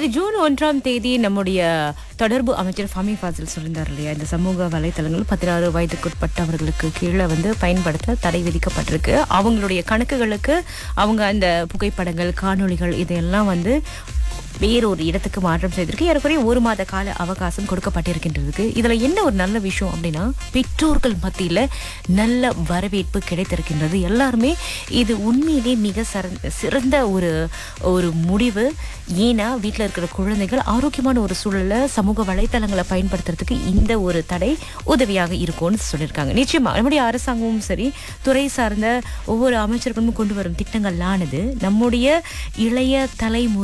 சரி ஜூன் ஒன்றாம் தேதி நம்முடைய தொடர்பு அமைச்சர் ஃபமி ஃபாசில் சொல்லியிருந்தார் இல்லையா இந்த சமூக வலைத்தளங்கள் பதினாறு வயதுக்குட்பட்டவர்களுக்கு கீழே வந்து பயன்படுத்த தடை விதிக்கப்பட்டிருக்கு அவங்களுடைய கணக்குகளுக்கு அவங்க அந்த புகைப்படங்கள் காணொளிகள் இதையெல்லாம் வந்து வேறொரு இடத்துக்கு மாற்றம் செய்திருக்கு ஏறக்குறைய ஒரு மாத கால அவகாசம் கொடுக்கப்பட்டிருக்கின்றதுக்கு இதுல என்ன ஒரு நல்ல விஷயம் அப்படின்னா பெற்றோர்கள் மத்தியில நல்ல வரவேற்பு கிடைத்திருக்கின்றது எல்லாருமே இது உண்மையிலே மிக சிறந்த சிறந்த ஒரு ஒரு முடிவு ஏன்னா வீட்டில் இருக்கிற குழந்தைகள் ஆரோக்கியமான ஒரு சூழல்ல சமூக வலைத்தளங்களை பயன்படுத்துறதுக்கு இந்த ஒரு தடை உதவியாக இருக்கும்னு சொல்லியிருக்காங்க நிச்சயமா நம்முடைய அரசாங்கமும் சரி துறை சார்ந்த ஒவ்வொரு அமைச்சர்களும் கொண்டு வரும் திட்டங்களானது நம்முடைய இளைய தலைமுறை